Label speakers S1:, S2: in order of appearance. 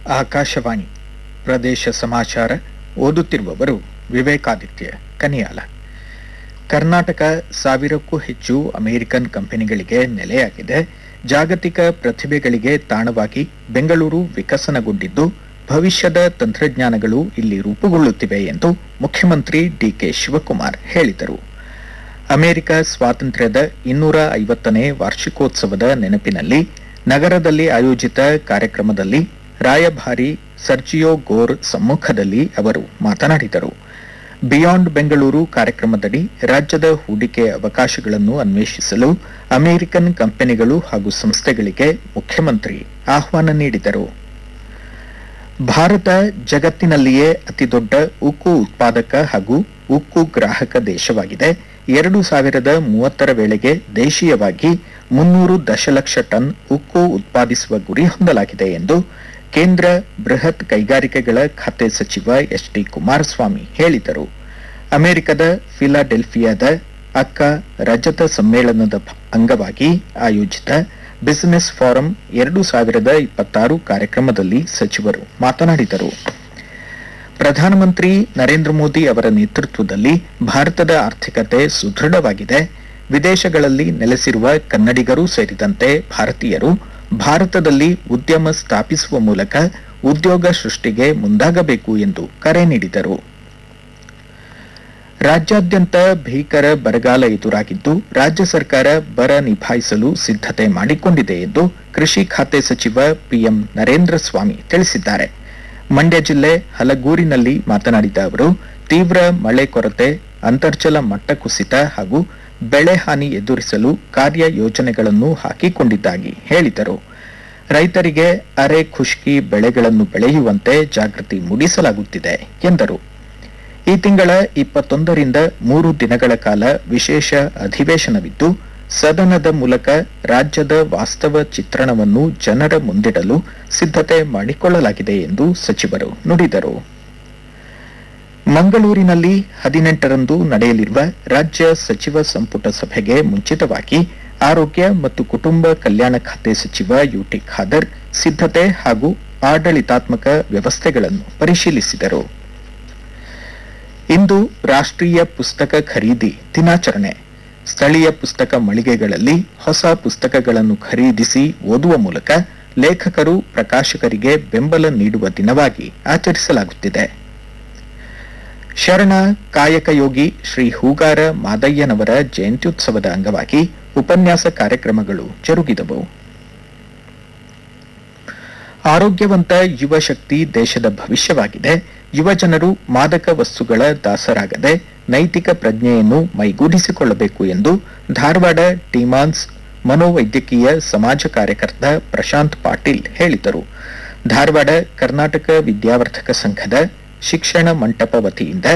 S1: ಆಕಾಶವಾಣಿ ಪ್ರದೇಶ ಸಮಾಚಾರ ಓದುತ್ತಿರುವವರು ವಿವೇಕಾದಿತ್ಯ ಕನಿಯಾಲ ಕರ್ನಾಟಕ ಸಾವಿರಕ್ಕೂ ಹೆಚ್ಚು ಅಮೆರಿಕನ್ ಕಂಪನಿಗಳಿಗೆ ನೆಲೆಯಾಗಿದೆ ಜಾಗತಿಕ ಪ್ರತಿಭೆಗಳಿಗೆ ತಾಣವಾಗಿ ಬೆಂಗಳೂರು ವಿಕಸನಗೊಂಡಿದ್ದು ಭವಿಷ್ಯದ ತಂತ್ರಜ್ಞಾನಗಳು ಇಲ್ಲಿ ರೂಪುಗೊಳ್ಳುತ್ತಿವೆ ಎಂದು ಮುಖ್ಯಮಂತ್ರಿ ಡಿಕೆ ಶಿವಕುಮಾರ್ ಹೇಳಿದರು ಅಮೆರಿಕ ಸ್ವಾತಂತ್ರ್ಯದ ಇನ್ನೂರ ಐವತ್ತನೇ ವಾರ್ಷಿಕೋತ್ಸವದ ನೆನಪಿನಲ್ಲಿ ನಗರದಲ್ಲಿ ಆಯೋಜಿತ ಕಾರ್ಯಕ್ರಮದಲ್ಲಿ ರಾಯಭಾರಿ ಸರ್ಜಿಯೋ ಗೋರ್ ಸಮ್ಮುಖದಲ್ಲಿ ಅವರು ಮಾತನಾಡಿದರು ಬಿಯಾಂಡ್ ಬೆಂಗಳೂರು ಕಾರ್ಯಕ್ರಮದಡಿ ರಾಜ್ಯದ ಹೂಡಿಕೆ ಅವಕಾಶಗಳನ್ನು ಅನ್ವೇಷಿಸಲು ಅಮೆರಿಕನ್ ಕಂಪನಿಗಳು ಹಾಗೂ ಸಂಸ್ಥೆಗಳಿಗೆ ಮುಖ್ಯಮಂತ್ರಿ ಆಹ್ವಾನ ನೀಡಿದರು ಭಾರತ ಜಗತ್ತಿನಲ್ಲಿಯೇ ಅತಿದೊಡ್ಡ ಉಕ್ಕು ಉತ್ಪಾದಕ ಹಾಗೂ ಉಕ್ಕು ಗ್ರಾಹಕ ದೇಶವಾಗಿದೆ ಎರಡು ಸಾವಿರದ ಮೂವತ್ತರ ವೇಳೆಗೆ ದೇಶೀಯವಾಗಿ ಮುನ್ನೂರು ದಶಲಕ್ಷ ಟನ್ ಉಕ್ಕು ಉತ್ಪಾದಿಸುವ ಗುರಿ ಹೊಂದಲಾಗಿದೆ ಎಂದು ಕೇಂದ್ರ ಬೃಹತ್ ಕೈಗಾರಿಕೆಗಳ ಖಾತೆ ಸಚಿವ ಎಚ್ ಡಿ ಕುಮಾರಸ್ವಾಮಿ ಹೇಳಿದರು ಅಮೆರಿಕದ ಫಿಲಾಡೆಲ್ಫಿಯಾದ ಅಕ್ಕ ರಜತ ಸಮ್ಮೇಳನದ ಅಂಗವಾಗಿ ಆಯೋಜಿತ ಬಿಸಿನೆಸ್ ಫಾರಂ ಎರಡು ಸಾವಿರದ ಇಪ್ಪತ್ತಾರು ಕಾರ್ಯಕ್ರಮದಲ್ಲಿ ಸಚಿವರು ಮಾತನಾಡಿದರು ಪ್ರಧಾನಮಂತ್ರಿ ನರೇಂದ್ರ ಮೋದಿ ಅವರ ನೇತೃತ್ವದಲ್ಲಿ ಭಾರತದ ಆರ್ಥಿಕತೆ ಸುದೃಢವಾಗಿದೆ ವಿದೇಶಗಳಲ್ಲಿ ನೆಲೆಸಿರುವ ಕನ್ನಡಿಗರೂ ಸೇರಿದಂತೆ ಭಾರತೀಯರು ಭಾರತದಲ್ಲಿ ಉದ್ಯಮ ಸ್ಥಾಪಿಸುವ ಮೂಲಕ ಉದ್ಯೋಗ ಸೃಷ್ಟಿಗೆ ಮುಂದಾಗಬೇಕು ಎಂದು ಕರೆ ನೀಡಿದರು ರಾಜ್ಯಾದ್ಯಂತ ಭೀಕರ ಬರಗಾಲ ಎದುರಾಗಿದ್ದು ರಾಜ್ಯ ಸರ್ಕಾರ ಬರ ನಿಭಾಯಿಸಲು ಸಿದ್ಧತೆ ಮಾಡಿಕೊಂಡಿದೆ ಎಂದು ಕೃಷಿ ಖಾತೆ ಸಚಿವ ಪಿಎಂ ನರೇಂದ್ರ ಸ್ವಾಮಿ ತಿಳಿಸಿದ್ದಾರೆ ಮಂಡ್ಯ ಜಿಲ್ಲೆ ಹಲಗೂರಿನಲ್ಲಿ ಮಾತನಾಡಿದ ಅವರು ತೀವ್ರ ಮಳೆ ಕೊರತೆ ಅಂತರ್ಜಲ ಮಟ್ಟ ಕುಸಿತ ಹಾಗೂ ಬೆಳೆ ಹಾನಿ ಎದುರಿಸಲು ಕಾರ್ಯ ಯೋಜನೆಗಳನ್ನು ಹಾಕಿಕೊಂಡಿದ್ದಾಗಿ ಹೇಳಿದರು ರೈತರಿಗೆ ಅರೆ ಖುಷ್ಕಿ ಬೆಳೆಗಳನ್ನು ಬೆಳೆಯುವಂತೆ ಜಾಗೃತಿ ಮೂಡಿಸಲಾಗುತ್ತಿದೆ ಎಂದರು ಈ ತಿಂಗಳ ಇಪ್ಪತ್ತೊಂದರಿಂದ ಮೂರು ದಿನಗಳ ಕಾಲ ವಿಶೇಷ ಅಧಿವೇಶನವಿದ್ದು ಸದನದ ಮೂಲಕ ರಾಜ್ಯದ ವಾಸ್ತವ ಚಿತ್ರಣವನ್ನು ಜನರ ಮುಂದಿಡಲು ಸಿದ್ಧತೆ ಮಾಡಿಕೊಳ್ಳಲಾಗಿದೆ ಎಂದು ಸಚಿವರು ನುಡಿದರು ಮಂಗಳೂರಿನಲ್ಲಿ ಹದಿನೆಂಟರಂದು ನಡೆಯಲಿರುವ ರಾಜ್ಯ ಸಚಿವ ಸಂಪುಟ ಸಭೆಗೆ ಮುಂಚಿತವಾಗಿ ಆರೋಗ್ಯ ಮತ್ತು ಕುಟುಂಬ ಕಲ್ಯಾಣ ಖಾತೆ ಸಚಿವ ಯುಟಿ ಖಾದರ್ ಸಿದ್ಧತೆ ಹಾಗೂ ಆಡಳಿತಾತ್ಮಕ ವ್ಯವಸ್ಥೆಗಳನ್ನು ಪರಿಶೀಲಿಸಿದರು ಇಂದು ರಾಷ್ಟ್ರೀಯ ಪುಸ್ತಕ ಖರೀದಿ ದಿನಾಚರಣೆ ಸ್ಥಳೀಯ ಪುಸ್ತಕ ಮಳಿಗೆಗಳಲ್ಲಿ ಹೊಸ ಪುಸ್ತಕಗಳನ್ನು ಖರೀದಿಸಿ ಓದುವ ಮೂಲಕ ಲೇಖಕರು ಪ್ರಕಾಶಕರಿಗೆ ಬೆಂಬಲ ನೀಡುವ ದಿನವಾಗಿ ಆಚರಿಸಲಾಗುತ್ತಿದೆ ಶರಣ ಕಾಯಕ ಯೋಗಿ ಶ್ರೀ ಹೂಗಾರ ಮಾದಯ್ಯನವರ ಜಯಂತ್ಯುತ್ಸವದ ಅಂಗವಾಗಿ ಉಪನ್ಯಾಸ ಕಾರ್ಯಕ್ರಮಗಳು ಜರುಗಿದವು ಆರೋಗ್ಯವಂತ ಯುವ ಶಕ್ತಿ ದೇಶದ ಭವಿಷ್ಯವಾಗಿದೆ ಯುವ ಜನರು ಮಾದಕ ವಸ್ತುಗಳ ದಾಸರಾಗದೆ ನೈತಿಕ ಪ್ರಜ್ಞೆಯನ್ನು ಮೈಗೂಡಿಸಿಕೊಳ್ಳಬೇಕು ಎಂದು ಧಾರವಾಡ ಟಿಮಾನ್ಸ್ ಮನೋವೈದ್ಯಕೀಯ ಸಮಾಜ ಕಾರ್ಯಕರ್ತ ಪ್ರಶಾಂತ್ ಪಾಟೀಲ್ ಹೇಳಿದರು ಧಾರವಾಡ ಕರ್ನಾಟಕ ವಿದ್ಯಾವರ್ಧಕ ಸಂಘದ ಶಿಕ್ಷಣ ಮಂಟಪ ವತಿಯಿಂದ